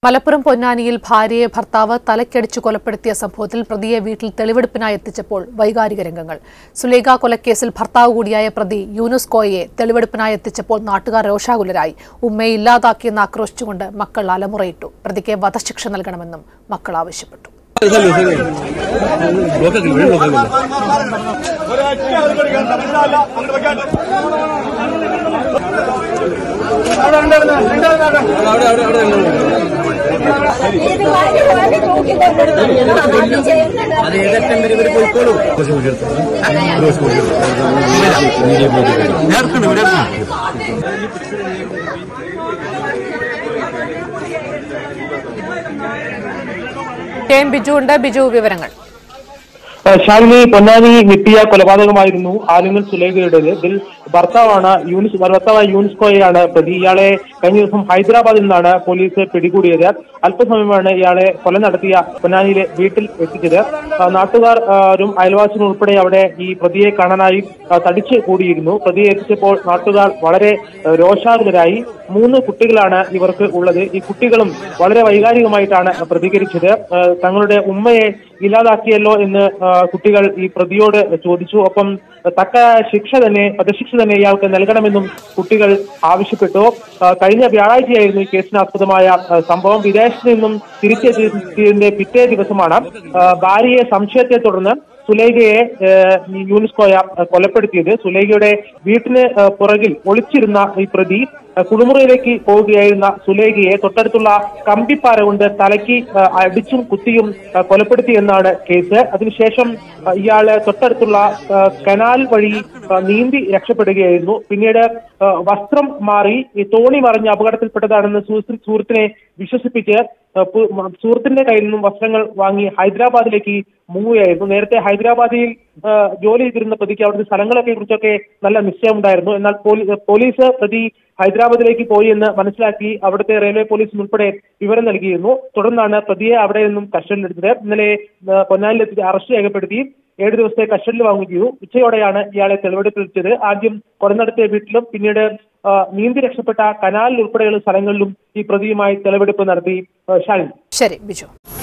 മലപ്പുറം പൊന്നാനിയിൽ ഭാര്യയെ ഭർത്താവ് തലക്കടിച്ചു കൊലപ്പെടുത്തിയ സംഭവത്തിൽ പ്രതിയെ വീട്ടിൽ തെളിവെടുപ്പിനായി എത്തിച്ചപ്പോൾ വൈകാരിക രംഗങ്ങൾ സുലേഖ കൊലക്കേസിൽ ഭർത്താവ് കൂടിയായ പ്രതി യൂനുസ് കോയയെ തെളിവെടുപ്പിനായി എത്തിച്ചപ്പോൾ നാട്ടുകാർ രോഷാകുലരായി ഉമ്മയെ ഇല്ലാതാക്കിയെന്ന് ആക്രോശിച്ചുകൊണ്ട് മക്കൾ അലമുറയിട്ടു പ്രതിക്ക് വധശിക്ഷ നൽകണമെന്നും മക്കൾ ആവശ്യപ്പെട്ടു അത് ഏകദേശം വരെ ഇവര് പോയിക്കോളൂ നേർക്കുണ്ട് ഇവിടെ കെ എം ബിജു ഉണ്ട് ബിജു വിവരങ്ങൾ ഷാലിനി പൊന്നാനി നിപ്പിയ കൊലപാതകമായിരുന്നു ആലുങ്ങൽ സുലേഖയുടേത് ഇതിൽ ഭർത്താവാണ് യൂനിസ് ഭർത്താവായ യൂനിസ്കോയെയാണ് പ്രതി ഇയാളെ കഴിഞ്ഞ ദിവസം ഹൈദരാബാദിൽ നിന്നാണ് പോലീസ് പിടികൂടിയത് അല്പസമയമാണ് ഇയാളെ കൊല നടത്തിയ പൊന്നാനിയിലെ വീട്ടിൽ എത്തിച്ചത് ആ, നാട്ടുകാരും അയൽവാസികളും ഉൾപ്പെടെ അവിടെ ഈ പ്രതിയെ കാണാനായി ആ, തടിച്ച് കൂടിയിരുന്നു പ്രതിയെ എത്തിച്ചപ്പോൾ നാട്ടുകാർ വളരെ ആ, രോഷാകുലരായി മൂന്ന് കുട്ടികളാണ് ഇവർക്ക് ഉള്ളത് ഈ കുട്ടികളും വളരെ വൈകാരികമായിട്ടാണ് പ്രതികരിച്ചത് ആ, തങ്ങളുടെ ഉമ്മയെ ഇല്ലാതാക്കിയല്ലോ എന്ന് ആ, കുട്ടികൾ ഈ പ്രതിയോട് ചോദിച്ചു ഒപ്പം തക്ക ശിക്ഷ തന്നെ വധശിക്ഷ തന്നെ ഇയാൾക്ക് നൽകണമെന്നും കുട്ടികൾ ആവശ്യപ്പെട്ടു ആ, കഴിഞ്ഞ വ്യാഴാഴ്ചയായിരുന്നു ഈ കേസിനാസ്പദമായ ആ, സംഭവം വിദേശത്ത് നിന്നും തിരിച്ചെത്തിയതിന്റെ പിറ്റേ ദിവസമാണ് ആ, ഭാര്യയെ സംശയത്തെ തുടർന്ന് സുലൈഖയെ ഏഹ്, ഈ യൂനിസ്കോയ ഏഹ്, കൊലപ്പെടുത്തിയത് സുലൈഖയുടെ വീട്ടിന് ഏഹ്, പുറകിൽ ഒളിച്ചിരുന്ന ഈ പ്രതി ഏഹ്, കുളിമുറിയിലേക്ക് പോവുകയായിരുന്ന സുലൈഖയെ തൊട്ടടുത്തുള്ള കമ്പിപ്പാര കൊണ്ട് തലയ്ക്ക് ഏഹ്, അടിച്ചും കുത്തിയും ഏഹ്, കൊലപ്പെടുത്തി എന്നാണ് കേസ് അതിനുശേഷം ഏഹ്, ഇയാള് തൊട്ടടുത്തുള്ള ഏഹ്, കനാൽ വഴി ഏഹ്, നീന്തി രക്ഷപ്പെടുകയായിരുന്നു പിന്നീട് ഏഹ്, വസ്ത്രം മാറി ഈ തോണി മറിഞ്ഞ് അപകടത്തിൽപ്പെട്ടതാണെന്ന് സുഹൃത്ത് സുഹൃത്തിനെ വിശ്വസിപ്പിച്ച് ഏഹ്, പു- മ- സുഹൃത്തിന്റെ കയ്യിൽ നിന്നും വസ്ത്രങ്ങൾ വാങ്ങി ഹൈദരാബാദിലേക്ക് മൂവുകയായിരുന്നു നേരത്തെ ഹൈദരാബാദിൽ ഏഹ്, ജോലി ചെയ്തിരുന്ന പ്രതിക്ക് അവിടുത്തെ സ്ഥലങ്ങളൊക്കെ കുറിച്ചൊക്കെ നല്ല നിശ്ചയമുണ്ടായിരുന്നു എന്നാൽ പോലീ- പോലീസ് പ്രതി ഹൈദരാബാദിലേക്ക് പോയി എന്ന് മനസ്സിലാക്കി അവിടുത്തെ റെയിൽവേ പോലീസിന് ഉൾപ്പെടെ വിവരം നൽകിയിരുന്നു തുടർന്നാണ് പ്രതിയെ അവിടെ നിന്നും കസ്റ്റഡിയിലെടുത്തത് ഇന്നലെ ഏഹ്, പൊന്നാനിലെത്തി അറസ്റ്റ് രേഖപ്പെടുത്തി ഏഴ് ദിവസത്തെ കസ്റ്റഡിയിൽ വാങ്ങുകയും ഉച്ചയോടെയാണ് ഇയാളെ തെളിവെടുപ്പിച്ചത് ആദ്യം കൊടനടത്തിയ വീട്ടിലും പിന്നീട് ആ, നീന്തി രക്ഷപ്പെട്ട കനാലിൽ ഉൾപ്പെടെയുള്ള സ്ഥലങ്ങളിലും ഈ പ്രതിയുമായി തെളിവെടുപ്പ് നടത്തി ആ, ഷാലിനി ശരി ബിജു